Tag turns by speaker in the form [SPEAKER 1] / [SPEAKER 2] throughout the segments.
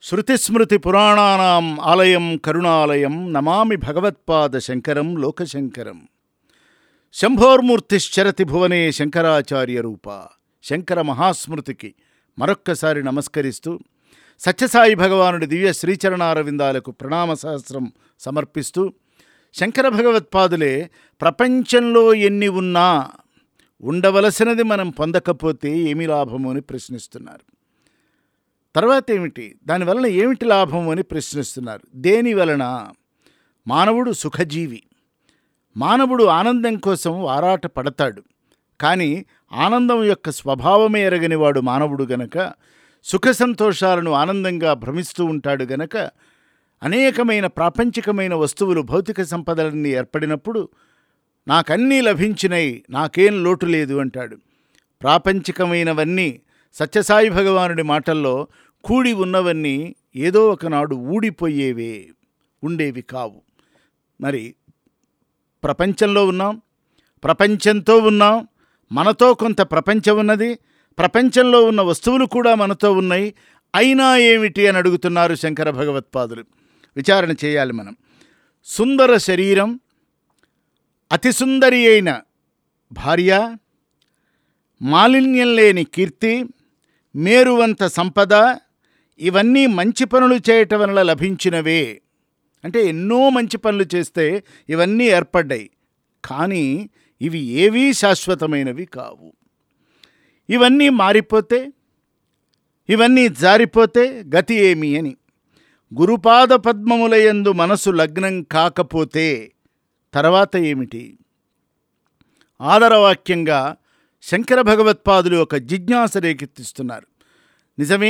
[SPEAKER 1] శృతిస్మృతి పురాణానాం ఆలయం కరుణాలయం నమామి భగవత్పాద శంకరం లోకశంకరం శంభోర్మూర్తిశ్చరతి భువనే శంకరాచార్య రూప శంకర మహాస్మృతికి మరొక్కసారి నమస్కరిస్తూ సత్యసాయి భగవానుడి దివ్య శ్రీచరణారవిందాలకు ప్రణామ సహస్రం సమర్పిస్తూ శంకర భగవత్పాదులే ప్రపంచంలో ఎన్ని ఉన్నా ఉండవలసినది మనం పొందకపోతే ఏమి లాభము అని ప్రశ్నిస్తున్నారు తర్వాత ఏమిటి దానివలన ఏమిటి లాభం అని ప్రశ్నిస్తున్నారు దేని వలన మానవుడు సుఖజీవి మానవుడు ఆనందం కోసం ఆరాట పడతాడు కానీ ఆనందం యొక్క స్వభావమే ఎరగని వాడు మానవుడు గనక సుఖ సంతోషాలను ఆనందంగా భ్రమిస్తూ ఉంటాడు గనక అనేకమైన ప్రాపంచికమైన వస్తువులు భౌతిక సంపదలన్నీ ఏర్పడినప్పుడు నాకన్నీ లభించినాయి నాకేం లోటు లేదు అంటాడు ప్రాపంచికమైనవన్నీ సత్యసాయి భగవానుడి మాటల్లో కూడి ఉన్నవన్నీ ఏదో ఒకనాడు ఊడిపోయేవే ఉండేవి కావు మరి ప్రపంచంలో ఉన్నాం ప్రపంచంతో ఉన్నాం మనతో కొంత ప్రపంచం ఉన్నది ప్రపంచంలో ఉన్న వస్తువులు కూడా మనతో ఉన్నాయి అయినా ఏమిటి అని అడుగుతున్నారు శంకర భగవత్పాదులు విచారణ చేయాలి మనం సుందర శరీరం అతి సుందరి అయిన భార్య మాలిన్యం లేని కీర్తి మేరువంత సంపద ఇవన్నీ మంచి పనులు చేయటం వలన లభించినవే అంటే ఎన్నో మంచి పనులు చేస్తే ఇవన్నీ ఏర్పడ్డాయి కానీ ఇవి ఏవీ శాశ్వతమైనవి కావు ఇవన్నీ మారిపోతే ఇవన్నీ జారిపోతే గతి ఏమి అని గురుపాద పద్మములయందు మనసు లగ్నం కాకపోతే తర్వాత ఏమిటి ఆదరవాక్యంగా శంకర భగవత్పాదులు ఒక జిజ్ఞాస రేకెత్తిస్తున్నారు నిజమే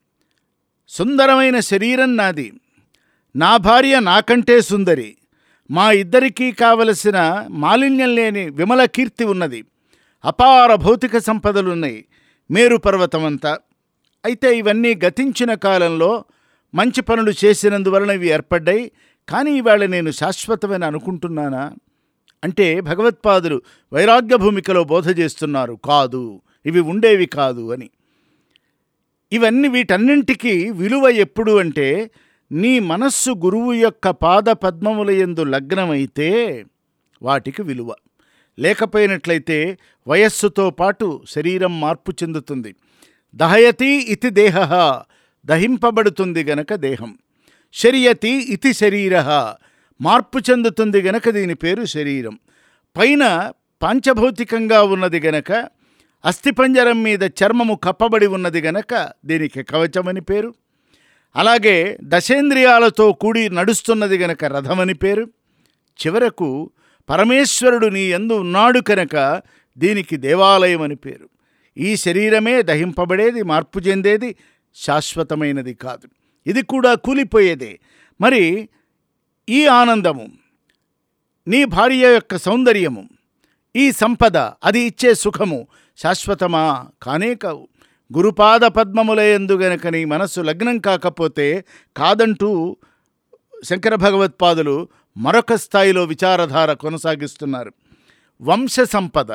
[SPEAKER 1] సుందరమైన శరీరం నాది నా భార్య నాకంటే సుందరి మా ఇద్దరికీ కావలసిన మాలిన్యం లేని విమల కీర్తి ఉన్నది అపార భౌతిక సంపదలున్నాయి మేరు పర్వతమంతా అయితే ఇవన్నీ గతించిన కాలంలో మంచి పనులు చేసినందువలన ఇవి ఏర్పడ్డాయి కానీ ఇవాళ నేను శాశ్వతమని అనుకుంటున్నానా అంటే భగవత్పాదులు వైరాగ్య భూమికలో బోధ చేస్తున్నారు కాదు ఇవి ఉండేవి కాదు అని ఇవన్నీ వీటన్నింటికీ విలువ ఎప్పుడు అంటే నీ మనస్సు గురువు యొక్క పాద పద్మముల యందు లగ్నమైతే వాటికి విలువ లేకపోయినట్లయితే వయస్సుతో పాటు శరీరం మార్పు చెందుతుంది దహయతి ఇతి దేహ దహింపబడుతుంది గనక దేహం శరియతి ఇతి శరీర మార్పు చెందుతుంది గనక దీని పేరు శరీరం పైన పాంచభౌతికంగా ఉన్నది గనక అస్థిపంజరం మీద చర్మము కప్పబడి ఉన్నది గనక దీనికి కవచమని పేరు అలాగే దశేంద్రియాలతో కూడి నడుస్తున్నది గనక రథమని పేరు చివరకు పరమేశ్వరుడు నీ ఎందు ఉన్నాడు కనుక దీనికి దేవాలయం అని పేరు ఈ శరీరమే దహింపబడేది మార్పు చెందేది శాశ్వతమైనది కాదు ఇది కూడా కూలిపోయేదే మరి ఈ ఆనందము నీ భార్య యొక్క సౌందర్యము ఈ సంపద అది ఇచ్చే సుఖము శాశ్వతమా కానే కావు గురుపాద పద్మములయందు గనక నీ మనస్సు లగ్నం కాకపోతే కాదంటూ శంకర భగవత్పాదులు మరొక స్థాయిలో విచారధార కొనసాగిస్తున్నారు వంశ సంపద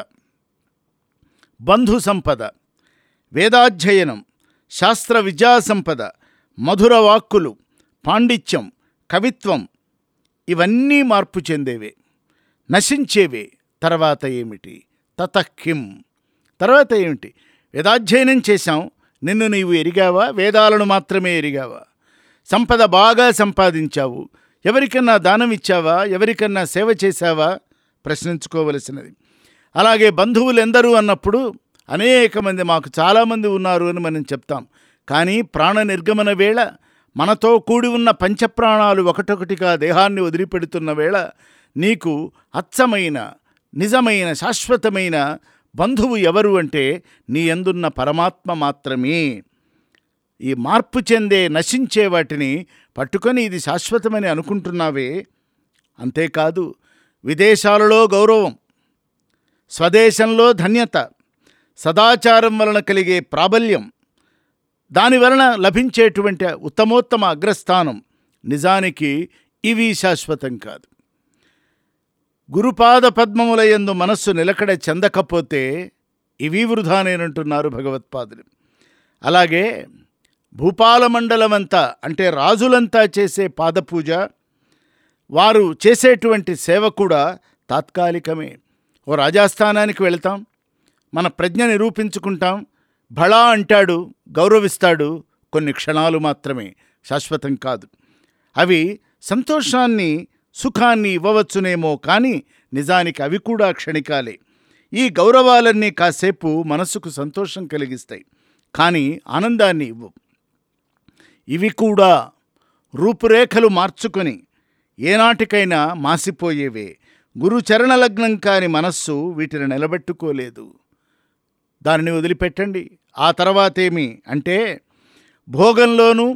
[SPEAKER 1] బంధు సంపద వేదాధ్యయనం శాస్త్ర విద్యా సంపద మధుర వాక్కులు పాండిత్యం కవిత్వం ఇవన్నీ మార్పు చెందేవే నశించేవే తర్వాత ఏమిటి తతఃకిం తర్వాత ఏమిటి వేదాధ్యయనం చేశాం నిన్ను నీవు ఎరిగావా వేదాలను మాత్రమే ఎరిగావా సంపద బాగా సంపాదించావు ఎవరికన్నా దానం ఇచ్చావా ఎవరికన్నా సేవ చేశావా ప్రశ్నించుకోవలసినది అలాగే బంధువులు ఎందరూ అన్నప్పుడు అనేక మంది మాకు చాలామంది ఉన్నారు అని మనం చెప్తాం కానీ ప్రాణ నిర్గమన వేళ మనతో కూడి ఉన్న పంచప్రాణాలు ఒకటొకటిగా దేహాన్ని వదిలిపెడుతున్న వేళ నీకు అచ్చమైన నిజమైన శాశ్వతమైన బంధువు ఎవరు అంటే నీ ఎందున్న పరమాత్మ మాత్రమే ఈ మార్పు చెందే నశించే వాటిని పట్టుకొని ఇది శాశ్వతమని అనుకుంటున్నావే అంతేకాదు విదేశాలలో గౌరవం స్వదేశంలో ధన్యత సదాచారం వలన కలిగే ప్రాబల్యం దాని వలన లభించేటువంటి ఉత్తమోత్తమ అగ్రస్థానం నిజానికి ఇవి శాశ్వతం కాదు గురుపాద పద్మములయందు మనస్సు నిలకడ చెందకపోతే ఇవి వృధానేనంటున్నారు భగవత్పాదులు అలాగే భూపాల మండలమంతా అంటే రాజులంతా చేసే పాదపూజ వారు చేసేటువంటి సేవ కూడా తాత్కాలికమే ఓ రాజాస్థానానికి వెళతాం మన ప్రజ్ఞ నిరూపించుకుంటాం భళా అంటాడు గౌరవిస్తాడు కొన్ని క్షణాలు మాత్రమే శాశ్వతం కాదు అవి సంతోషాన్ని సుఖాన్ని ఇవ్వవచ్చునేమో కానీ నిజానికి అవి కూడా క్షణికాలే ఈ గౌరవాలన్నీ కాసేపు మనసుకు సంతోషం కలిగిస్తాయి కానీ ఆనందాన్ని ఇవ్వు ఇవి కూడా రూపురేఖలు మార్చుకొని ఏనాటికైనా మాసిపోయేవే గురు చరణలగ్నం కాని మనస్సు వీటిని నిలబెట్టుకోలేదు దానిని వదిలిపెట్టండి ఆ తర్వాతేమి అంటే భోగంలోనూ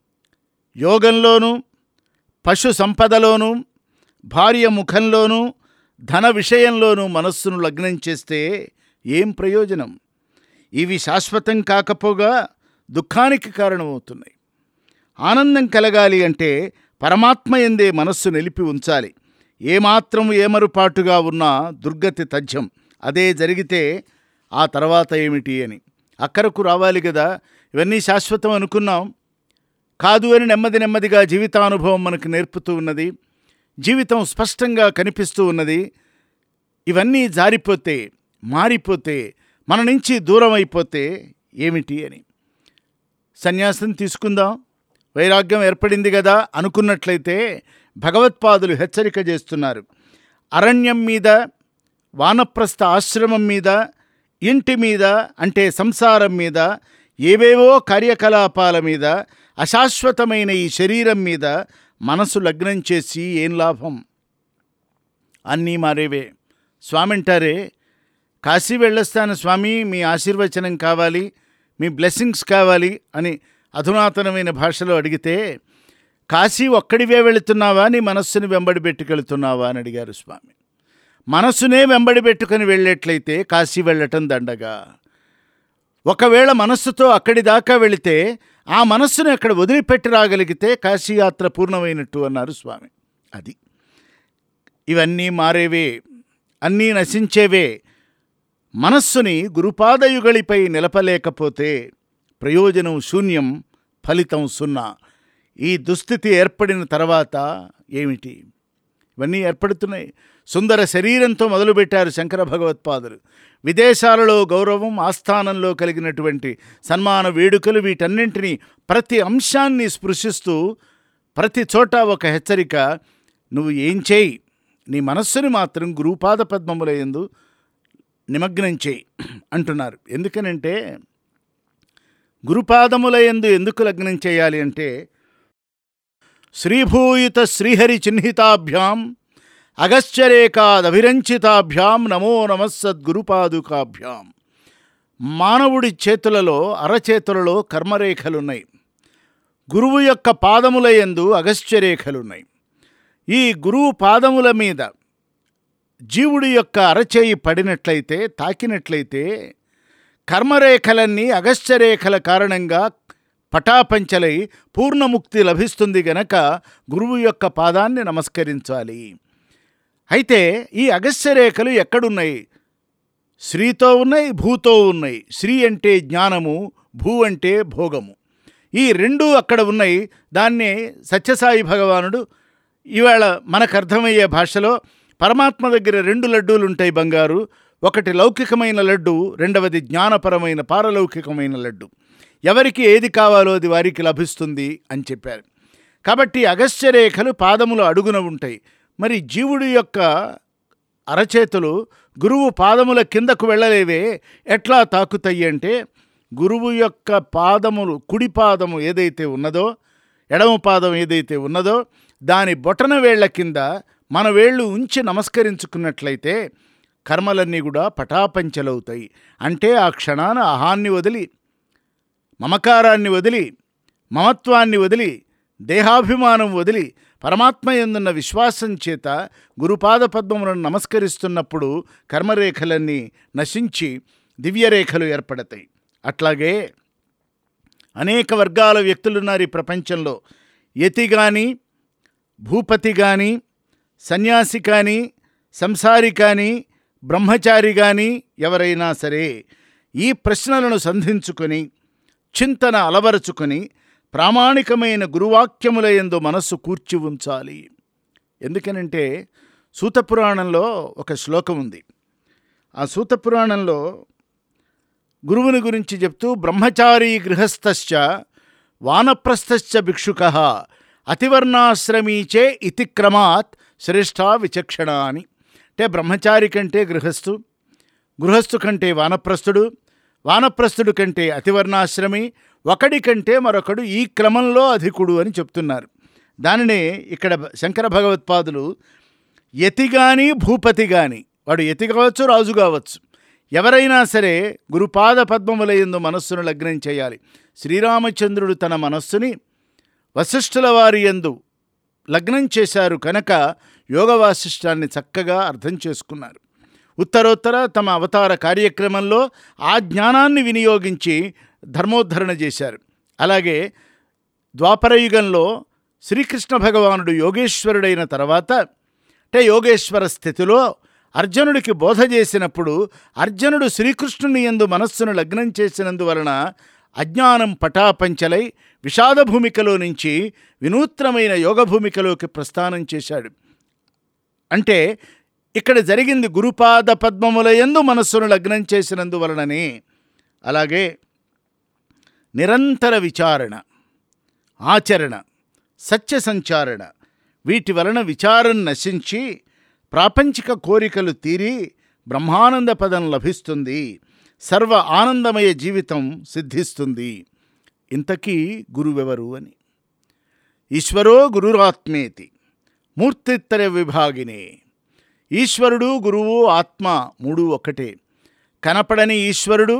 [SPEAKER 1] యోగంలోనూ పశు సంపదలోనూ భార్య ముఖంలోనూ ధన విషయంలోనూ మనస్సును లగ్నం చేస్తే ఏం ప్రయోజనం ఇవి శాశ్వతం కాకపోగా దుఃఖానికి కారణమవుతున్నాయి ఆనందం కలగాలి అంటే పరమాత్మ ఎందే మనస్సు నిలిపి ఉంచాలి ఏమాత్రం ఏమరుపాటుగా ఉన్నా దుర్గతి తథ్యం అదే జరిగితే ఆ తర్వాత ఏమిటి అని అక్కరకు రావాలి కదా ఇవన్నీ శాశ్వతం అనుకున్నాం కాదు అని నెమ్మది నెమ్మదిగా జీవితానుభవం మనకు నేర్పుతూ ఉన్నది జీవితం స్పష్టంగా కనిపిస్తూ ఉన్నది ఇవన్నీ జారిపోతే మారిపోతే మన నుంచి దూరం అయిపోతే ఏమిటి అని సన్యాసం తీసుకుందాం వైరాగ్యం ఏర్పడింది కదా అనుకున్నట్లయితే భగవత్పాదులు హెచ్చరిక చేస్తున్నారు అరణ్యం మీద వానప్రస్థ ఆశ్రమం మీద ఇంటి మీద అంటే సంసారం మీద ఏవేవో కార్యకలాపాల మీద అశాశ్వతమైన ఈ శరీరం మీద మనసు లగ్నం చేసి ఏం లాభం అన్నీ మారేవే స్వామి అంటారే కాశీ వెళ్ళొస్తాను స్వామి మీ ఆశీర్వచనం కావాలి మీ బ్లెస్సింగ్స్ కావాలి అని అధునాతనమైన భాషలో అడిగితే కాశీ ఒక్కడివే వెళుతున్నావా నీ మనస్సుని వెంబడి పెట్టుకెళ్తున్నావా అని అడిగారు స్వామి మనస్సునే వెంబడి పెట్టుకుని వెళ్ళేట్లయితే కాశీ వెళ్ళటం దండగా ఒకవేళ మనస్సుతో అక్కడి దాకా వెళితే ఆ మనస్సును అక్కడ వదిలిపెట్టి రాగలిగితే కాశీయాత్ర పూర్ణమైనట్టు అన్నారు స్వామి అది ఇవన్నీ మారేవే అన్నీ నశించేవే మనస్సుని గురుపాదయుగళిపై నిలపలేకపోతే ప్రయోజనం శూన్యం ఫలితం సున్నా ఈ దుస్థితి ఏర్పడిన తర్వాత ఏమిటి ఇవన్నీ ఏర్పడుతున్నాయి సుందర శరీరంతో మొదలుపెట్టారు శంకర భగవత్పాదులు విదేశాలలో గౌరవం ఆస్థానంలో కలిగినటువంటి సన్మాన వేడుకలు వీటన్నింటినీ ప్రతి అంశాన్ని స్పృశిస్తూ ప్రతి చోట ఒక హెచ్చరిక నువ్వు ఏం చేయి నీ మనస్సుని మాత్రం గురుపాద పద్మముల ఎందు నిమగ్నం చేయి అంటున్నారు ఎందుకనంటే గురుపాదముల ఎందు ఎందుకు లగ్నం చేయాలి అంటే శ్రీభూయిత శ్రీహరి చిహ్నితాభ్యాం అగశ్చరేకాదభిరంచితాభ్యాం నమో నమస్సద్గురుపాదుకాభ్యాం మానవుడి చేతులలో అరచేతులలో కర్మరేఖలున్నాయి గురువు యొక్క పాదముల యందు అగస్త్యరేఖలున్నాయి ఈ గురువు పాదముల మీద జీవుడి యొక్క అరచేయి పడినట్లయితే తాకినట్లయితే కర్మరేఖలన్నీ అగస్త్యరేఖల కారణంగా పటాపంచలై పూర్ణముక్తి లభిస్తుంది గనక గురువు యొక్క పాదాన్ని నమస్కరించాలి అయితే ఈ అగస్త్యరేఖలు ఎక్కడున్నాయి శ్రీతో ఉన్నాయి భూతో ఉన్నాయి శ్రీ అంటే జ్ఞానము భూ అంటే భోగము ఈ రెండు అక్కడ ఉన్నాయి దాన్ని సత్యసాయి భగవానుడు ఇవాళ మనకు అర్థమయ్యే భాషలో పరమాత్మ దగ్గర రెండు లడ్డూలు ఉంటాయి బంగారు ఒకటి లౌకికమైన లడ్డు రెండవది జ్ఞానపరమైన పారలౌకికమైన లడ్డు ఎవరికి ఏది కావాలో అది వారికి లభిస్తుంది అని చెప్పారు కాబట్టి అగస్త్యరేఖలు పాదములు అడుగున ఉంటాయి మరి జీవుడి యొక్క అరచేతులు గురువు పాదముల కిందకు వెళ్ళలేవే ఎట్లా తాకుతాయి అంటే గురువు యొక్క పాదములు కుడి పాదము ఏదైతే ఉన్నదో ఎడమ పాదం ఏదైతే ఉన్నదో దాని బొటన వేళ్ల కింద మన వేళ్ళు ఉంచి నమస్కరించుకున్నట్లయితే కర్మలన్నీ కూడా పటాపంచలవుతాయి అంటే ఆ క్షణాన అహాన్ని వదిలి మమకారాన్ని వదిలి మమత్వాన్ని వదిలి దేహాభిమానం వదిలి పరమాత్మ ఎందున్న విశ్వాసం చేత గురుపాద పద్మములను నమస్కరిస్తున్నప్పుడు కర్మరేఖలన్నీ నశించి దివ్యరేఖలు ఏర్పడతాయి అట్లాగే అనేక వర్గాల వ్యక్తులున్నారు ఈ ప్రపంచంలో యతి కానీ భూపతి కానీ సన్యాసి కానీ సంసారి కానీ బ్రహ్మచారి కానీ ఎవరైనా సరే ఈ ప్రశ్నలను సంధించుకొని చింతన అలవరుచుకొని ప్రామాణికమైన గురువాక్యముల యందు మనస్సు కూర్చి ఉంచాలి ఎందుకనంటే సూతపురాణంలో ఒక శ్లోకం ఉంది ఆ సూతపురాణంలో గురువుని గురించి చెప్తూ బ్రహ్మచారీ గృహస్థశ్చ వానప్రస్థశ్చ భిక్షుక అతివర్ణాశ్రమీచే ఇతి క్రమాత్ శ్రేష్ఠ విచక్షణ అని అంటే బ్రహ్మచారి కంటే గృహస్థు గృహస్థు కంటే వానప్రస్థుడు వానప్రస్థుడు కంటే అతివర్ణాశ్రమి ఒకడి కంటే మరొకడు ఈ క్రమంలో అధికుడు అని చెప్తున్నారు దానినే ఇక్కడ శంకర భగవత్పాదులు యతి గాని భూపతి గాని వాడు యతి కావచ్చు రాజు కావచ్చు ఎవరైనా సరే గురుపాద పద్మముల యందు మనస్సును లగ్నం చేయాలి శ్రీరామచంద్రుడు తన మనస్సుని వశిష్ఠుల వారి యందు లగ్నం చేశారు కనుక యోగ వాసిష్టాన్ని చక్కగా అర్థం చేసుకున్నారు ఉత్తరోత్తర తమ అవతార కార్యక్రమంలో ఆ జ్ఞానాన్ని వినియోగించి ధర్మోద్ధరణ చేశారు అలాగే ద్వాపరయుగంలో శ్రీకృష్ణ భగవానుడు యోగేశ్వరుడైన తర్వాత అంటే యోగేశ్వర స్థితిలో అర్జునుడికి బోధ చేసినప్పుడు అర్జునుడు శ్రీకృష్ణుని యందు మనస్సును లగ్నం చేసినందువలన అజ్ఞానం పటాపంచలై విషాద భూమికలో నుంచి వినూత్నమైన యోగ భూమికలోకి ప్రస్థానం చేశాడు అంటే ఇక్కడ జరిగింది గురుపాద పద్మముల యందు మనస్సును లగ్నం చేసినందువలననే అలాగే నిరంతర విచారణ ఆచరణ సత్య సంచారణ వీటి వలన విచారం నశించి ప్రాపంచిక కోరికలు తీరి బ్రహ్మానంద పదం లభిస్తుంది సర్వ ఆనందమయ జీవితం సిద్ధిస్తుంది ఇంతకీ గురువెవరు అని ఈశ్వరో గురురాత్మేతి మూర్తిత్తర విభాగినే ఈశ్వరుడు గురువు ఆత్మ మూడు ఒకటే కనపడని ఈశ్వరుడు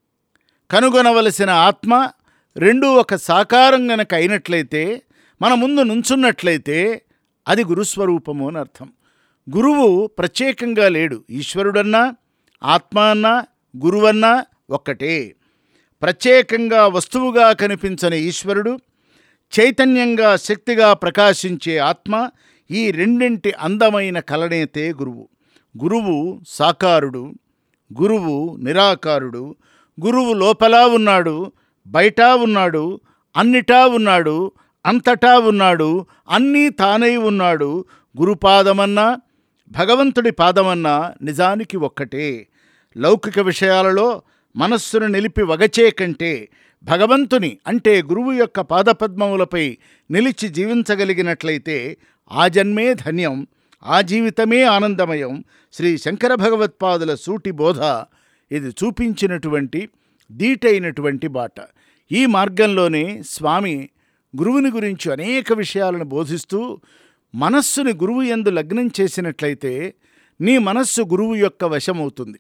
[SPEAKER 1] కనుగొనవలసిన ఆత్మ రెండు ఒక సాకారం గనక అయినట్లయితే మన ముందు నుంచున్నట్లయితే అది గురుస్వరూపము అని అర్థం గురువు ప్రత్యేకంగా లేడు ఈశ్వరుడన్నా ఆత్మ అన్నా గురువన్నా ఒక్కటే ప్రత్యేకంగా వస్తువుగా కనిపించని ఈశ్వరుడు చైతన్యంగా శక్తిగా ప్రకాశించే ఆత్మ ఈ రెండింటి అందమైన కలనేతే గురువు గురువు సాకారుడు గురువు నిరాకారుడు గురువు లోపల ఉన్నాడు బయట ఉన్నాడు అన్నిటా ఉన్నాడు అంతటా ఉన్నాడు అన్నీ తానై ఉన్నాడు గురుపాదమన్నా భగవంతుడి పాదమన్నా నిజానికి ఒక్కటే లౌకిక విషయాలలో మనస్సును నిలిపి వగచే కంటే భగవంతుని అంటే గురువు యొక్క పాదపద్మములపై నిలిచి జీవించగలిగినట్లయితే ఆ జన్మే ధన్యం ఆ జీవితమే ఆనందమయం శ్రీ శంకర భగవత్పాదుల సూటి బోధ ఇది చూపించినటువంటి దీటైనటువంటి బాట ఈ మార్గంలోనే స్వామి గురువుని గురించి అనేక విషయాలను బోధిస్తూ మనస్సుని గురువు ఎందు లగ్నం చేసినట్లయితే నీ మనస్సు గురువు యొక్క వశమవుతుంది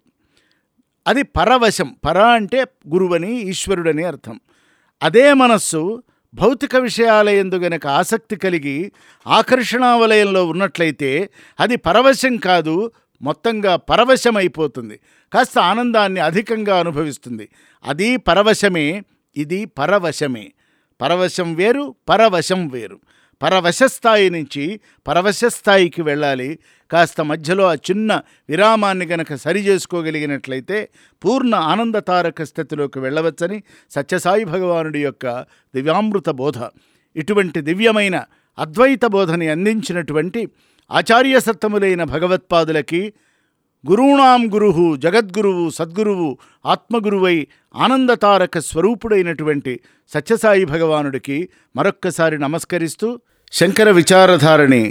[SPEAKER 1] అది పరవశం పర అంటే గురువని ఈశ్వరుడని అర్థం అదే మనస్సు భౌతిక విషయాల ఎందు గనక ఆసక్తి కలిగి ఆకర్షణావలయంలో ఉన్నట్లయితే అది పరవశం కాదు మొత్తంగా పరవశమైపోతుంది కాస్త ఆనందాన్ని అధికంగా అనుభవిస్తుంది అది పరవశమే ఇది పరవశమే పరవశం వేరు పరవశం వేరు పరవశ స్థాయి నుంచి పరవశ స్థాయికి వెళ్ళాలి కాస్త మధ్యలో ఆ చిన్న విరామాన్ని గనక సరి చేసుకోగలిగినట్లయితే పూర్ణ ఆనందతారక స్థితిలోకి వెళ్ళవచ్చని సత్యసాయి భగవానుడి యొక్క దివ్యామృత బోధ ఇటువంటి దివ్యమైన అద్వైత బోధని అందించినటువంటి ఆచార్య సత్తములైన భగవత్పాదులకి గురువుణాం గురువు జగద్గురువు సద్గురువు ఆత్మగురువై ఆనందతారక స్వరూపుడైనటువంటి సత్యసాయి భగవానుడికి మరొక్కసారి నమస్కరిస్తూ శంకర విచారధారణి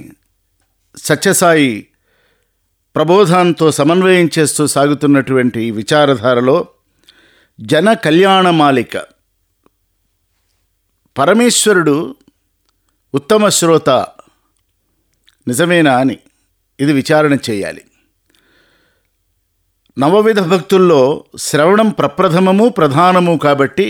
[SPEAKER 1] సత్యసాయి ప్రబోధాంతో సమన్వయం చేస్తూ సాగుతున్నటువంటి ఈ విచారధారలో జన కళ్యాణమాలిక పరమేశ్వరుడు ఉత్తమ శ్రోత నిజమేనా అని ఇది విచారణ చేయాలి నవవిధ భక్తుల్లో శ్రవణం ప్రప్రథమము ప్రధానము కాబట్టి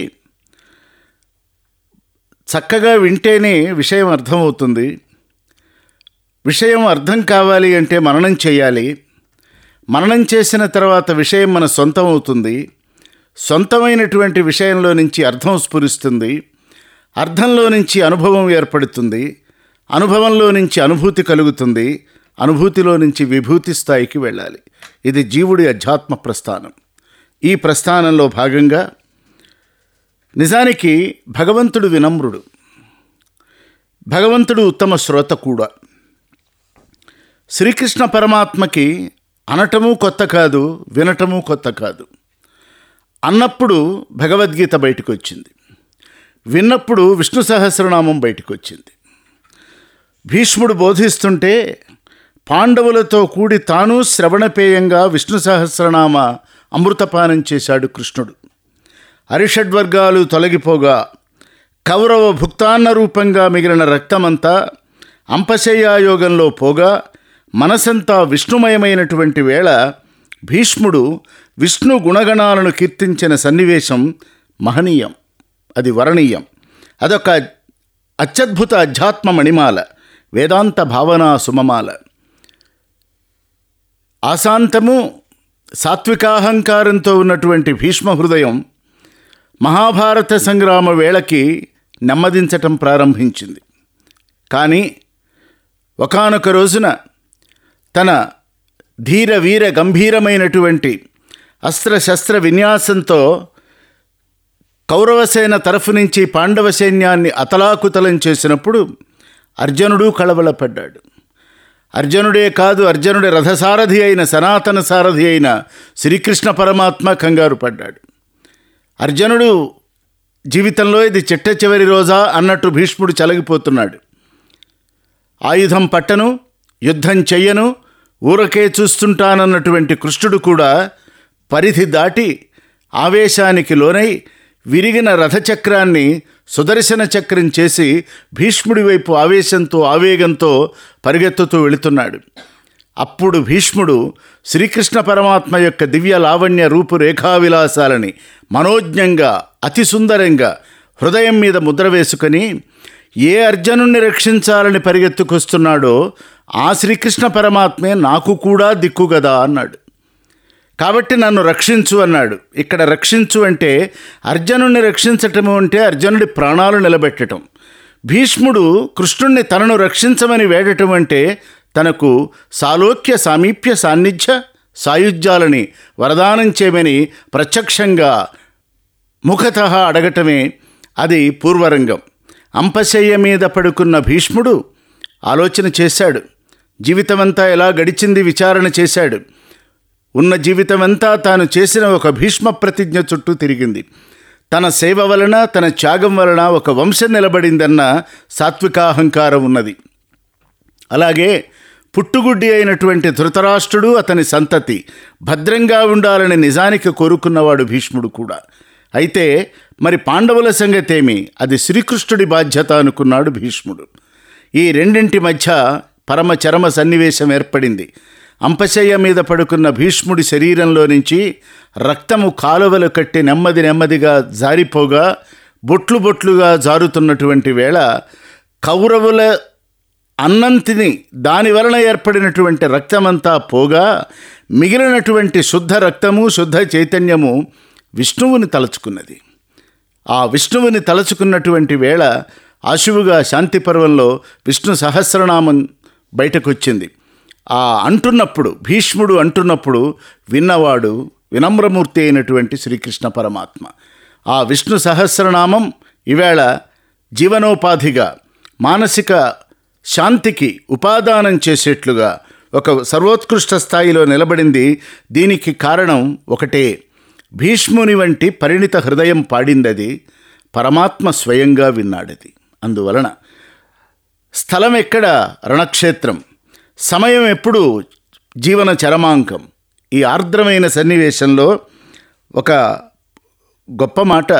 [SPEAKER 1] చక్కగా వింటేనే విషయం అర్థమవుతుంది విషయం అర్థం కావాలి అంటే మననం చేయాలి మననం చేసిన తర్వాత విషయం మన సొంతం అవుతుంది సొంతమైనటువంటి విషయంలో నుంచి అర్థం స్ఫురిస్తుంది అర్థంలో నుంచి అనుభవం ఏర్పడుతుంది అనుభవంలో నుంచి అనుభూతి కలుగుతుంది అనుభూతిలో నుంచి విభూతి స్థాయికి వెళ్ళాలి ఇది జీవుడి అధ్యాత్మ ప్రస్థానం ఈ ప్రస్థానంలో భాగంగా నిజానికి భగవంతుడు వినమ్రుడు భగవంతుడు ఉత్తమ శ్రోత కూడా శ్రీకృష్ణ పరమాత్మకి అనటము కొత్త కాదు వినటము కొత్త కాదు అన్నప్పుడు భగవద్గీత బయటకు వచ్చింది విన్నప్పుడు విష్ణు సహస్రనామం బయటకు వచ్చింది భీష్ముడు బోధిస్తుంటే పాండవులతో కూడి తాను శ్రవణపేయంగా విష్ణు సహస్రనామ అమృతపానం చేశాడు కృష్ణుడు అరిషడ్వర్గాలు తొలగిపోగా కౌరవ భుక్తాన్న రూపంగా మిగిలిన రక్తమంతా అంపశయ్యాయోగంలో పోగా మనసంతా విష్ణుమయమైనటువంటి వేళ భీష్ముడు విష్ణు గుణగణాలను కీర్తించిన సన్నివేశం మహనీయం అది వరణీయం అదొక అత్యద్భుత అధ్యాత్మ మణిమాల వేదాంత భావనా సుమమాల ఆశాంతము సాత్వికాహంకారంతో ఉన్నటువంటి భీష్మ హృదయం మహాభారత సంగ్రామ వేళకి నెమ్మదించటం ప్రారంభించింది కానీ ఒకానొక రోజున తన ధీర వీర గంభీరమైనటువంటి అస్త్రశస్త్ర విన్యాసంతో కౌరవసేన తరఫు నుంచి పాండవ సైన్యాన్ని అతలాకుతలం చేసినప్పుడు అర్జునుడు కళవళపడ్డాడు అర్జునుడే కాదు అర్జునుడి రథసారథి అయిన సనాతన సారథి అయిన శ్రీకృష్ణ పరమాత్మ కంగారు పడ్డాడు అర్జునుడు జీవితంలో ఇది చిట్ట చివరి రోజా అన్నట్టు భీష్ముడు చలగిపోతున్నాడు ఆయుధం పట్టను యుద్ధం చెయ్యను ఊరకే చూస్తుంటానన్నటువంటి కృష్ణుడు కూడా పరిధి దాటి ఆవేశానికి లోనై విరిగిన రథచక్రాన్ని సుదర్శన చక్రం చేసి భీష్ముడి వైపు ఆవేశంతో ఆవేగంతో పరిగెత్తుతూ వెళుతున్నాడు అప్పుడు భీష్ముడు శ్రీకృష్ణ పరమాత్మ యొక్క దివ్య లావణ్య రూపురేఖా విలాసాలని మనోజ్ఞంగా అతి సుందరంగా హృదయం మీద ముద్ర వేసుకొని ఏ అర్జునుణ్ణి రక్షించాలని పరిగెత్తుకొస్తున్నాడో ఆ శ్రీకృష్ణ పరమాత్మే నాకు కూడా దిక్కు కదా అన్నాడు కాబట్టి నన్ను రక్షించు అన్నాడు ఇక్కడ రక్షించు అంటే అర్జునుడిని రక్షించటము అంటే అర్జునుడి ప్రాణాలు నిలబెట్టడం భీష్ముడు కృష్ణుణ్ణి తనను రక్షించమని వేడటం అంటే తనకు సాలోక్య సామీప్య సాన్నిధ్య సాయుధ్యాలని వరదానం చేయమని ప్రత్యక్షంగా ముఖత అడగటమే అది పూర్వరంగం అంపశయ్య మీద పడుకున్న భీష్ముడు ఆలోచన చేశాడు జీవితమంతా ఎలా గడిచింది విచారణ చేశాడు ఉన్న జీవితమంతా తాను చేసిన ఒక భీష్మ ప్రతిజ్ఞ చుట్టూ తిరిగింది తన సేవ వలన తన త్యాగం వలన ఒక వంశం నిలబడిందన్న సాత్వికాహంకారం ఉన్నది అలాగే పుట్టుగుడ్డి అయినటువంటి ధృతరాష్ట్రుడు అతని సంతతి భద్రంగా ఉండాలని నిజానికి కోరుకున్నవాడు భీష్ముడు కూడా అయితే మరి పాండవుల సంగతేమి అది శ్రీకృష్ణుడి బాధ్యత అనుకున్నాడు భీష్ముడు ఈ రెండింటి మధ్య పరమ చరమ సన్నివేశం ఏర్పడింది అంపశయ్య మీద పడుకున్న భీష్ముడి శరీరంలో నుంచి రక్తము కాలువలు కట్టి నెమ్మది నెమ్మదిగా జారిపోగా బొట్లు బొట్లుగా జారుతున్నటువంటి వేళ కౌరవుల అన్నం తిని దాని వలన ఏర్పడినటువంటి రక్తమంతా పోగా మిగిలినటువంటి శుద్ధ రక్తము శుద్ధ చైతన్యము విష్ణువుని తలుచుకున్నది ఆ విష్ణువుని తలుచుకున్నటువంటి వేళ ఆశువుగా శాంతి పర్వంలో విష్ణు సహస్రనామం బయటకొచ్చింది ఆ అంటున్నప్పుడు భీష్ముడు అంటున్నప్పుడు విన్నవాడు వినమ్రమూర్తి అయినటువంటి శ్రీకృష్ణ పరమాత్మ ఆ విష్ణు సహస్రనామం ఈవేళ జీవనోపాధిగా మానసిక శాంతికి ఉపాదానం చేసేట్లుగా ఒక సర్వోత్కృష్ట స్థాయిలో నిలబడింది దీనికి కారణం ఒకటే భీష్ముని వంటి పరిణిత హృదయం పాడిందది పరమాత్మ స్వయంగా విన్నాడది అందువలన స్థలం ఎక్కడ రణక్షేత్రం సమయం ఎప్పుడు జీవన చరమాంకం ఈ ఆర్ద్రమైన సన్నివేశంలో ఒక గొప్ప మాట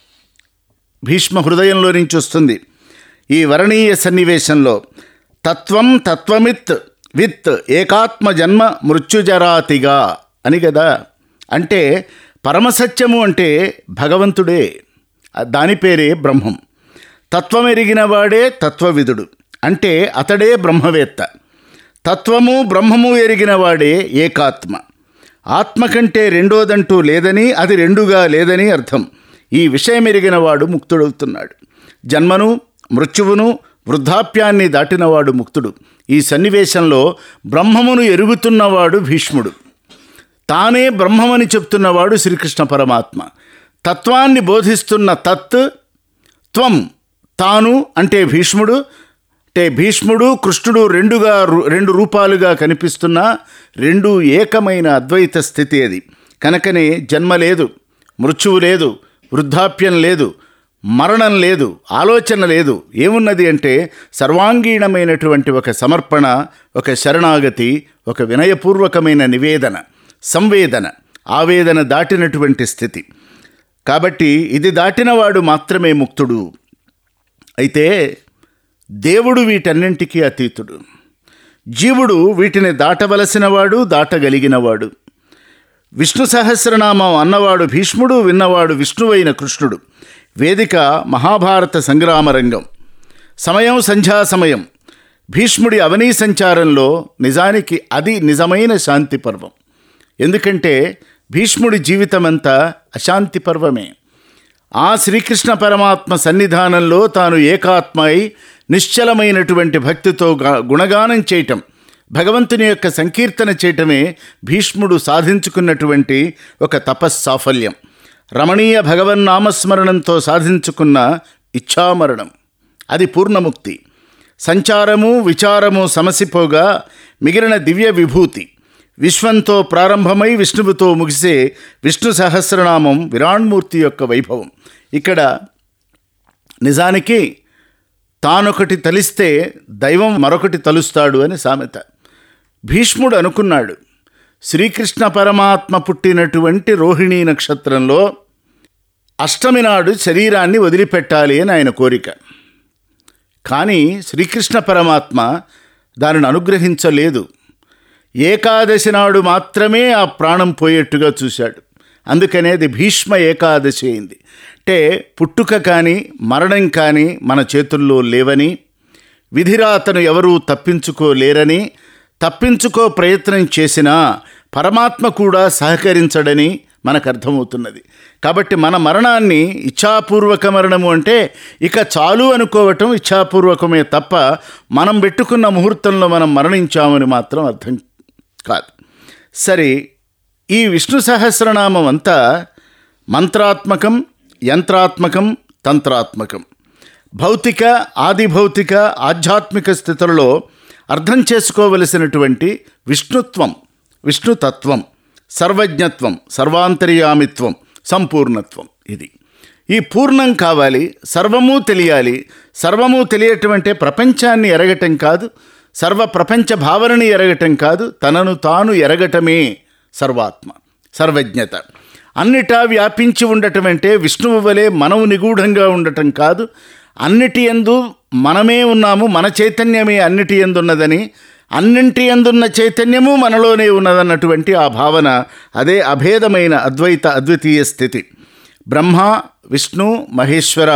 [SPEAKER 1] భీష్మ హృదయంలో నుంచి వస్తుంది ఈ వరణీయ సన్నివేశంలో తత్వం తత్వమిత్ విత్ ఏకాత్మ జన్మ మృత్యుజరాతిగా అని కదా అంటే పరమసత్యము అంటే భగవంతుడే దాని పేరే బ్రహ్మం తత్వం ఎరిగిన వాడే తత్వవిదుడు అంటే అతడే బ్రహ్మవేత్త తత్వము బ్రహ్మము ఎరిగిన వాడే ఏకాత్మ ఆత్మ కంటే రెండోదంటూ లేదని అది రెండుగా లేదని అర్థం ఈ విషయం ఎరిగిన వాడు ముక్తుడవుతున్నాడు జన్మను మృత్యువును వృద్ధాప్యాన్ని దాటినవాడు ముక్తుడు ఈ సన్నివేశంలో బ్రహ్మమును ఎరుగుతున్నవాడు భీష్ముడు తానే బ్రహ్మమని చెప్తున్నవాడు శ్రీకృష్ణ పరమాత్మ తత్వాన్ని బోధిస్తున్న తత్ త్వం తాను అంటే భీష్ముడు అంటే భీష్ముడు కృష్ణుడు రెండుగా రు- రెండు రూపాలుగా కనిపిస్తున్న రెండు ఏకమైన అద్వైత స్థితి అది కనుకనే జన్మ లేదు మృత్యువు లేదు వృద్ధాప్యం లేదు మరణం లేదు ఆలోచన లేదు ఏమున్నది అంటే సర్వాంగీణమైనటువంటి ఒక సమర్పణ ఒక శరణాగతి ఒక వినయపూర్వకమైన నివేదన సంవేదన ఆవేదన దాటినటువంటి స్థితి కాబట్టి ఇది దాటినవాడు మాత్రమే ముక్తుడు అయితే దేవుడు వీటన్నింటికీ అతీతుడు జీవుడు వీటిని దాటవలసినవాడు దాటగలిగినవాడు విష్ణు సహస్రనామం అన్నవాడు భీష్ముడు విన్నవాడు విష్ణువైన కృష్ణుడు వేదిక మహాభారత సంగ్రామ రంగం సమయం సంధ్యా సమయం భీష్ముడి అవనీ సంచారంలో నిజానికి అది నిజమైన శాంతి పర్వం ఎందుకంటే భీష్ముడి జీవితమంతా అశాంతి పర్వమే ఆ శ్రీకృష్ణ పరమాత్మ సన్నిధానంలో తాను ఏకాత్మై నిశ్చలమైనటువంటి భక్తితో గా- గుణగానం చేయటం భగవంతుని యొక్క సంకీర్తన చేయటమే భీష్ముడు సాధించుకున్నటువంటి ఒక తపస్సాఫల్యం రమణీయ భగవన్నామస్మరణంతో సాధించుకున్న ఇచ్ఛామరణం అది పూర్ణముక్తి సంచారము విచారము సమసిపోగా మిగిలిన దివ్య విభూతి విశ్వంతో ప్రారంభమై విష్ణువుతో ముగిసే విష్ణు సహస్రనామం విరాణ్మూర్తి యొక్క వైభవం ఇక్కడ నిజానికి తానొకటి తలిస్తే దైవం మరొకటి తలుస్తాడు అని సామెత భీష్ముడు అనుకున్నాడు శ్రీకృష్ణ పరమాత్మ పుట్టినటువంటి రోహిణీ నక్షత్రంలో అష్టమి నాడు శరీరాన్ని వదిలిపెట్టాలి అని ఆయన కోరిక కానీ శ్రీకృష్ణ పరమాత్మ దానిని అనుగ్రహించలేదు ఏకాదశి నాడు మాత్రమే ఆ ప్రాణం పోయేట్టుగా చూశాడు అందుకనే అది భీష్మ ఏకాదశి అయింది అంటే పుట్టుక కానీ మరణం కానీ మన చేతుల్లో లేవని విధిరాతను ఎవరూ తప్పించుకోలేరని తప్పించుకో ప్రయత్నం చేసినా పరమాత్మ కూడా సహకరించడని మనకు అర్థమవుతున్నది కాబట్టి మన మరణాన్ని ఇచ్ఛాపూర్వక మరణము అంటే ఇక చాలు అనుకోవటం ఇచ్ఛాపూర్వకమే తప్ప మనం పెట్టుకున్న ముహూర్తంలో మనం మరణించామని మాత్రం అర్థం కాదు సరే ఈ విష్ణు సహస్రనామం అంతా మంత్రాత్మకం యంత్రాత్మకం తంత్రాత్మకం భౌతిక ఆదిభౌతిక ఆధ్యాత్మిక స్థితులలో అర్థం చేసుకోవలసినటువంటి విష్ణుత్వం విష్ణుతత్వం సర్వజ్ఞత్వం సర్వాంతర్యామిత్వం సంపూర్ణత్వం ఇది ఈ పూర్ణం కావాలి సర్వము తెలియాలి సర్వము తెలియటం అంటే ప్రపంచాన్ని ఎరగటం కాదు సర్వ ప్రపంచ భావనని ఎరగటం కాదు తనను తాను ఎరగటమే సర్వాత్మ సర్వజ్ఞత అన్నిటా వ్యాపించి ఉండటం అంటే విష్ణువు వలె మనం నిగూఢంగా ఉండటం కాదు అన్నిటి ఎందు మనమే ఉన్నాము మన చైతన్యమే అన్నిటి ఎందున్నదని అన్నింటి ఎందున్న చైతన్యము మనలోనే ఉన్నదన్నటువంటి ఆ భావన అదే అభేదమైన అద్వైత అద్వితీయ స్థితి బ్రహ్మ విష్ణు మహేశ్వర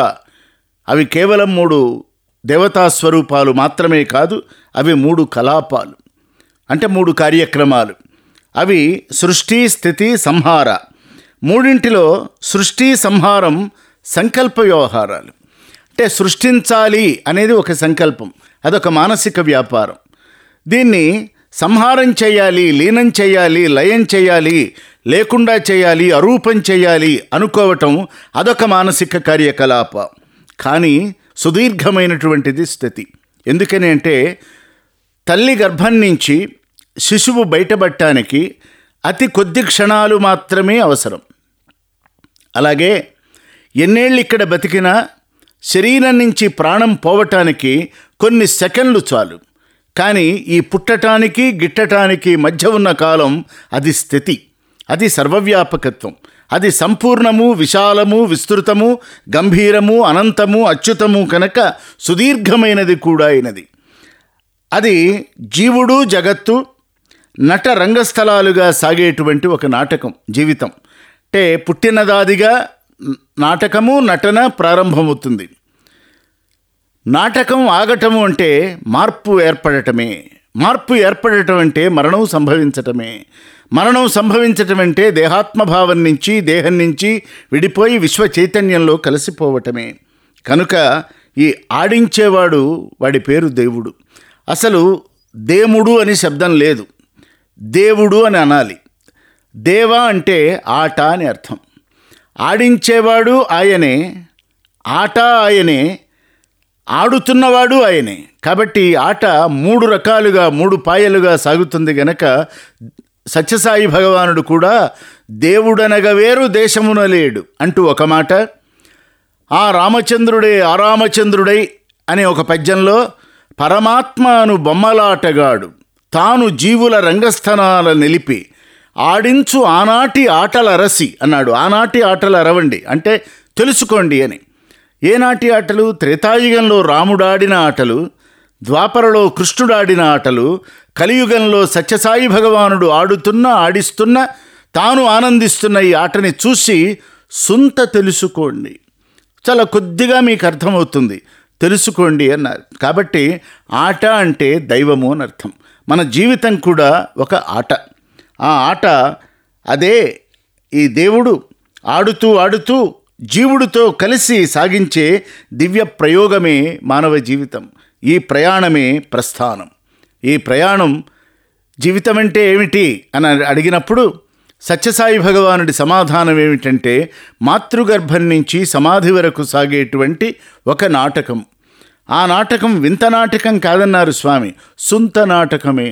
[SPEAKER 1] అవి కేవలం మూడు దేవతా స్వరూపాలు మాత్రమే కాదు అవి మూడు కలాపాలు అంటే మూడు కార్యక్రమాలు అవి సృష్టి స్థితి సంహార మూడింటిలో సృష్టి సంహారం సంకల్ప వ్యవహారాలు అంటే సృష్టించాలి అనేది ఒక సంకల్పం అదొక మానసిక వ్యాపారం దీన్ని సంహారం చేయాలి లీనం చేయాలి లయం చేయాలి లేకుండా చేయాలి అరూపం చేయాలి అనుకోవటం అదొక మానసిక కార్యకలాప కానీ సుదీర్ఘమైనటువంటిది స్థితి ఎందుకని అంటే తల్లి గర్భం నుంచి శిశువు బయటపడటానికి అతి కొద్ది క్షణాలు మాత్రమే అవసరం అలాగే ఎన్నేళ్ళు ఇక్కడ బతికినా శరీరం నుంచి ప్రాణం పోవటానికి కొన్ని సెకండ్లు చాలు కానీ ఈ పుట్టటానికి గిట్టటానికి మధ్య ఉన్న కాలం అది స్థితి అది సర్వవ్యాపకత్వం అది సంపూర్ణము విశాలము విస్తృతము గంభీరము అనంతము అచ్యుతము కనుక సుదీర్ఘమైనది కూడా అయినది అది జీవుడు జగత్తు నట రంగస్థలాలుగా సాగేటువంటి ఒక నాటకం జీవితం అంటే పుట్టినదాదిగా నాటకము నటన ప్రారంభమవుతుంది నాటకం ఆగటము అంటే మార్పు ఏర్పడటమే మార్పు ఏర్పడటం అంటే మరణం సంభవించటమే మరణం సంభవించటం అంటే దేహాత్మభావం నుంచి దేహం నుంచి విడిపోయి విశ్వ చైతన్యంలో కలిసిపోవటమే కనుక ఈ ఆడించేవాడు వాడి పేరు దేవుడు అసలు దేముడు అని శబ్దం లేదు దేవుడు అని అనాలి దేవ అంటే ఆట అని అర్థం ఆడించేవాడు ఆయనే ఆట ఆయనే ఆడుతున్నవాడు ఆయనే కాబట్టి ఆట మూడు రకాలుగా మూడు పాయలుగా సాగుతుంది గనక సత్యసాయి భగవానుడు కూడా దేవుడనగ వేరు దేశమున లేడు అంటూ ఒక మాట ఆ రామచంద్రుడే ఆ రామచంద్రుడై అనే ఒక పద్యంలో పరమాత్మను బొమ్మలాటగాడు తాను జీవుల రంగస్థనాల నిలిపి ఆడించు ఆనాటి ఆటల అరసి అన్నాడు ఆనాటి ఆటలు అరవండి అంటే తెలుసుకోండి అని ఏనాటి ఆటలు త్రేతాయుగంలో రాముడాడిన ఆటలు ద్వాపరలో కృష్ణుడాడిన ఆటలు కలియుగంలో సత్యసాయి భగవానుడు ఆడుతున్న ఆడిస్తున్న తాను ఆనందిస్తున్న ఈ ఆటని చూసి సుంత తెలుసుకోండి చాలా కొద్దిగా మీకు అర్థమవుతుంది తెలుసుకోండి అన్నారు కాబట్టి ఆట అంటే దైవము అని అర్థం మన జీవితం కూడా ఒక ఆట ఆ ఆట అదే ఈ దేవుడు ఆడుతూ ఆడుతూ జీవుడితో కలిసి సాగించే దివ్య ప్రయోగమే మానవ జీవితం ఈ ప్రయాణమే ప్రస్థానం ఈ ప్రయాణం జీవితం అంటే ఏమిటి అని అడిగినప్పుడు సత్యసాయి భగవానుడి సమాధానం ఏమిటంటే మాతృగర్భం నుంచి సమాధి వరకు సాగేటువంటి ఒక నాటకం ఆ నాటకం వింత నాటకం కాదన్నారు స్వామి సుంత నాటకమే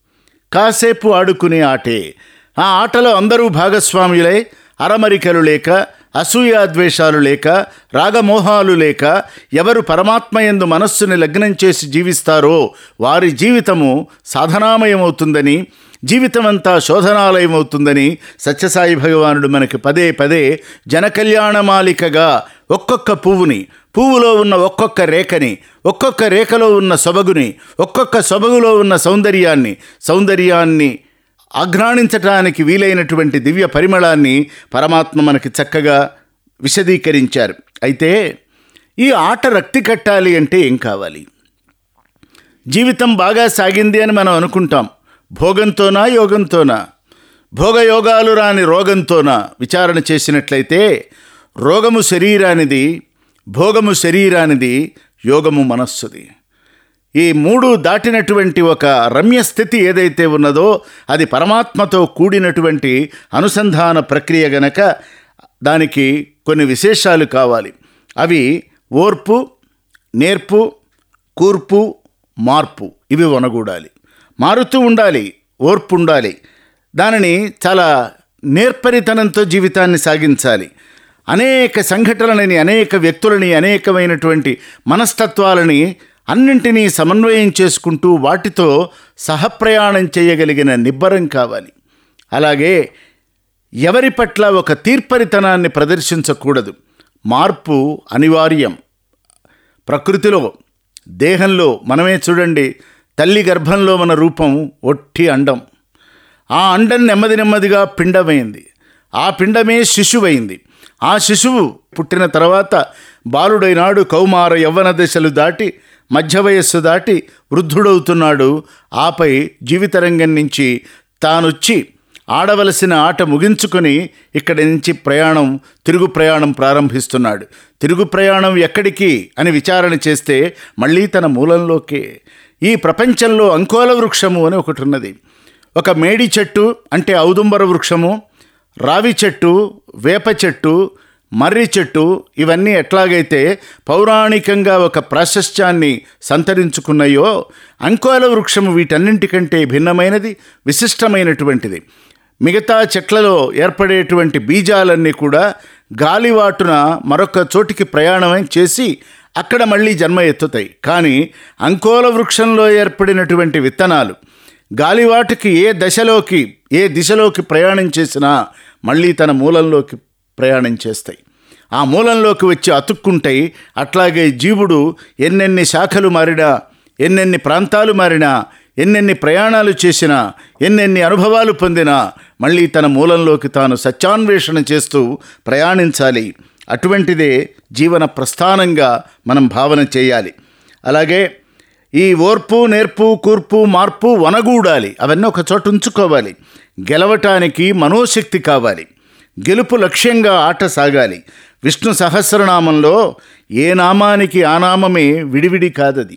[SPEAKER 1] కాసేపు ఆడుకునే ఆటే ఆ ఆటలో అందరూ భాగస్వాములై అరమరికలు లేక అసూయాద్వేషాలు లేక రాగమోహాలు లేక ఎవరు పరమాత్మయందు మనస్సుని లగ్నం చేసి జీవిస్తారో వారి జీవితము సాధనామయమవుతుందని జీవితమంతా శోధనాలయమవుతుందని సత్యసాయి భగవానుడు మనకి పదే పదే జనకల్యాణమాలికగా ఒక్కొక్క పువ్వుని పువ్వులో ఉన్న ఒక్కొక్క రేఖని ఒక్కొక్క రేఖలో ఉన్న సొబగుని ఒక్కొక్క సొబగులో ఉన్న సౌందర్యాన్ని సౌందర్యాన్ని ఆఘ్రాణించటానికి వీలైనటువంటి దివ్య పరిమళాన్ని పరమాత్మ మనకి చక్కగా విశదీకరించారు అయితే ఈ ఆట రక్తి కట్టాలి అంటే ఏం కావాలి జీవితం బాగా సాగింది అని మనం అనుకుంటాం భోగంతోనా యోగంతోనా భోగయోగాలు రాని రోగంతోనా విచారణ చేసినట్లయితే రోగము శరీరానిది భోగము శరీరానిది యోగము మనస్సుది ఈ మూడు దాటినటువంటి ఒక రమ్య స్థితి ఏదైతే ఉన్నదో అది పరమాత్మతో కూడినటువంటి అనుసంధాన ప్రక్రియ గనక దానికి కొన్ని విశేషాలు కావాలి అవి ఓర్పు నేర్పు కూర్పు మార్పు ఇవి వనగూడాలి మారుతూ ఉండాలి ఓర్పు ఉండాలి దానిని చాలా నేర్పరితనంతో జీవితాన్ని సాగించాలి అనేక సంఘటనలని అనేక వ్యక్తులని అనేకమైనటువంటి మనస్తత్వాలని అన్నింటినీ సమన్వయం చేసుకుంటూ వాటితో సహప్రయాణం చేయగలిగిన నిబ్బరం కావాలి అలాగే ఎవరి పట్ల ఒక తీర్పరితనాన్ని ప్రదర్శించకూడదు మార్పు అనివార్యం ప్రకృతిలో దేహంలో మనమే చూడండి తల్లి గర్భంలో మన రూపం ఒట్టి అండం ఆ అండం నెమ్మది నెమ్మదిగా పిండమైంది ఆ పిండమే శిశువైంది ఆ శిశువు పుట్టిన తర్వాత బాలుడైనాడు కౌమార యవ్వన దశలు దాటి మధ్య వయస్సు దాటి వృద్ధుడవుతున్నాడు ఆపై జీవితరంగం నుంచి తానొచ్చి ఆడవలసిన ఆట ముగించుకొని ఇక్కడి నుంచి ప్రయాణం తిరుగు ప్రయాణం ప్రారంభిస్తున్నాడు తిరుగు ప్రయాణం ఎక్కడికి అని విచారణ చేస్తే మళ్ళీ తన మూలంలోకే ఈ ప్రపంచంలో అంకోల వృక్షము అని ఒకటి ఉన్నది ఒక మేడి చెట్టు అంటే ఔదుంబర వృక్షము రావి చెట్టు వేప చెట్టు మర్రి చెట్టు ఇవన్నీ ఎట్లాగైతే పౌరాణికంగా ఒక ప్రాశస్త్యాన్ని సంతరించుకున్నాయో అంకోల వృక్షము వీటన్నింటికంటే భిన్నమైనది విశిష్టమైనటువంటిది మిగతా చెట్లలో ఏర్పడేటువంటి బీజాలన్నీ కూడా గాలివాటున మరొక చోటికి ప్రయాణం చేసి అక్కడ మళ్ళీ జన్మ ఎత్తుతాయి కానీ అంకోల వృక్షంలో ఏర్పడినటువంటి విత్తనాలు గాలివాటుకి ఏ దశలోకి ఏ దిశలోకి ప్రయాణం చేసినా మళ్ళీ తన మూలంలోకి ప్రయాణం చేస్తాయి ఆ మూలంలోకి వచ్చి అతుక్కుంటాయి అట్లాగే జీవుడు ఎన్నెన్ని శాఖలు మారినా ఎన్నెన్ని ప్రాంతాలు మారినా ఎన్నెన్ని ప్రయాణాలు చేసినా ఎన్నెన్ని అనుభవాలు పొందినా మళ్ళీ తన మూలంలోకి తాను సత్యాన్వేషణ చేస్తూ ప్రయాణించాలి అటువంటిదే జీవన ప్రస్థానంగా మనం భావన చేయాలి అలాగే ఈ ఓర్పు నేర్పు కూర్పు మార్పు వనగూడాలి అవన్నీ ఒక చోట ఉంచుకోవాలి గెలవటానికి మనోశక్తి కావాలి గెలుపు లక్ష్యంగా ఆట సాగాలి విష్ణు సహస్రనామంలో ఏ నామానికి ఆ నామమే విడివిడి కాదది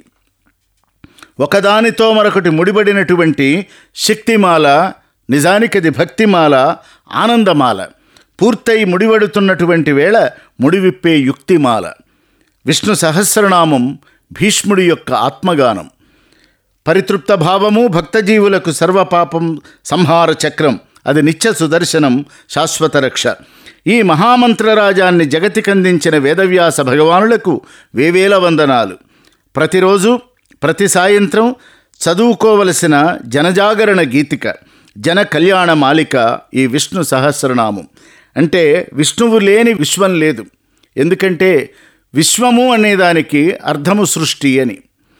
[SPEAKER 1] ఒకదానితో మరొకటి ముడిపడినటువంటి శక్తిమాల నిజానికి అది భక్తిమాల ఆనందమాల పూర్తయి ముడివడుతున్నటువంటి వేళ ముడివిప్పే యుక్తిమాల విష్ణు సహస్రనామం భీష్ముడి యొక్క ఆత్మగానం పరితృప్త భావము భక్తజీవులకు సర్వపాపం సంహార చక్రం అది నిత్య సుదర్శనం శాశ్వత రక్ష ఈ మహామంత్రరాజాన్ని జగతికందించిన వేదవ్యాస భగవానులకు వేవేల వందనాలు ప్రతిరోజు ప్రతి సాయంత్రం చదువుకోవలసిన జనజాగరణ గీతిక జన కళ్యాణ మాలిక ఈ విష్ణు సహస్రనామం అంటే విష్ణువు లేని విశ్వం లేదు ఎందుకంటే విశ్వము అనేదానికి అర్థము సృష్టి అని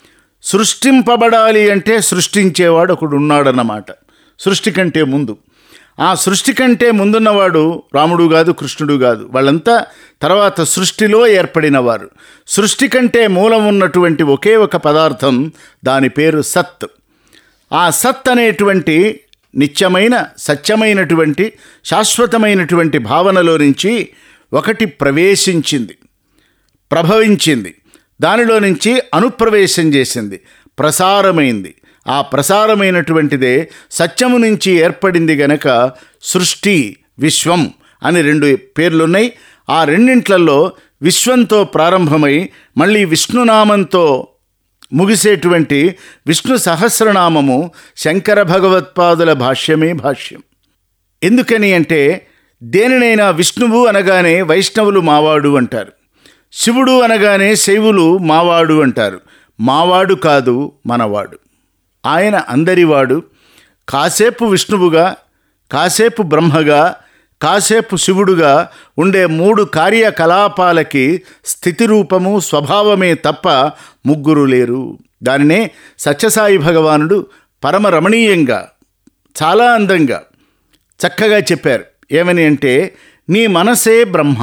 [SPEAKER 1] సృష్టింపబడాలి అంటే సృష్టించేవాడు ఒకడు ఉన్నాడన్నమాట సృష్టి కంటే ముందు ఆ సృష్టి కంటే ముందున్నవాడు రాముడు కాదు కృష్ణుడు కాదు వాళ్ళంతా తర్వాత సృష్టిలో ఏర్పడినవారు సృష్టి కంటే మూలం ఉన్నటువంటి ఒకే ఒక పదార్థం దాని పేరు సత్ ఆ సత్ అనేటువంటి నిత్యమైన సత్యమైనటువంటి శాశ్వతమైనటువంటి భావనలో నుంచి ఒకటి ప్రవేశించింది ప్రభవించింది దానిలో నుంచి అనుప్రవేశం చేసింది ప్రసారమైంది ఆ ప్రసారమైనటువంటిదే సత్యము నుంచి ఏర్పడింది గనక సృష్టి విశ్వం అని రెండు పేర్లున్నాయి ఆ రెండింట్లలో విశ్వంతో ప్రారంభమై మళ్ళీ విష్ణునామంతో ముగిసేటువంటి విష్ణు సహస్రనామము శంకర భగవత్పాదుల భాష్యమే భాష్యం ఎందుకని అంటే దేనినైనా విష్ణువు అనగానే వైష్ణవులు మావాడు అంటారు శివుడు అనగానే శైవులు మావాడు అంటారు మావాడు కాదు మనవాడు ఆయన అందరివాడు కాసేపు విష్ణువుగా కాసేపు బ్రహ్మగా కాసేపు శివుడుగా ఉండే మూడు కార్యకలాపాలకి స్థితి రూపము స్వభావమే తప్ప ముగ్గురు లేరు దానినే సత్యసాయి భగవానుడు పరమ రమణీయంగా చాలా అందంగా చక్కగా చెప్పారు ఏమని అంటే నీ మనసే బ్రహ్మ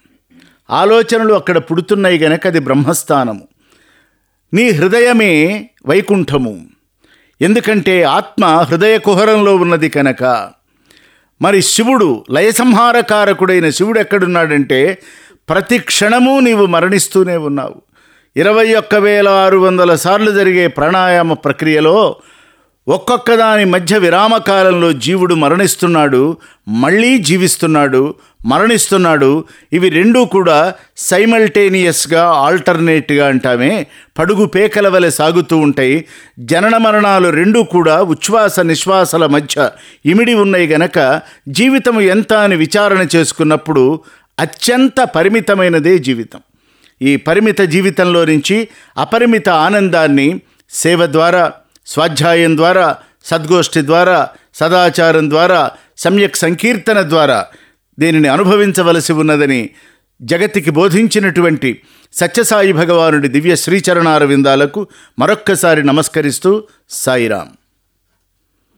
[SPEAKER 1] ఆలోచనలు అక్కడ పుడుతున్నాయి గనక అది బ్రహ్మస్థానము నీ హృదయమే వైకుంఠము ఎందుకంటే ఆత్మ హృదయ కుహరంలో ఉన్నది కనుక మరి శివుడు లయసంహారకారకుడైన శివుడు ఎక్కడున్నాడంటే ప్రతి క్షణము నీవు మరణిస్తూనే ఉన్నావు ఇరవై ఒక్క వేల ఆరు వందల సార్లు జరిగే ప్రాణాయామ ప్రక్రియలో ఒక్కొక్క దాని మధ్య విరామకాలంలో జీవుడు మరణిస్తున్నాడు మళ్ళీ జీవిస్తున్నాడు మరణిస్తున్నాడు ఇవి రెండూ కూడా సైమల్టేనియస్గా ఆల్టర్నేట్గా అంటామే పడుగు పేకల వలె సాగుతూ ఉంటాయి జనన మరణాలు రెండూ కూడా ఉచ్ఛ్వాస నిశ్వాసల మధ్య ఇమిడి ఉన్నాయి గనక జీవితం ఎంత అని విచారణ చేసుకున్నప్పుడు అత్యంత పరిమితమైనదే జీవితం ఈ పరిమిత జీవితంలో నుంచి అపరిమిత ఆనందాన్ని సేవ ద్వారా స్వాధ్యాయం ద్వారా సద్గోష్ఠి ద్వారా సదాచారం ద్వారా సమ్యక్ సంకీర్తన ద్వారా దీనిని అనుభవించవలసి ఉన్నదని జగతికి బోధించినటువంటి సత్యసాయి భగవానుడి దివ్య శ్రీచరణార విందాలకు మరొక్కసారి నమస్కరిస్తూ సాయిరాం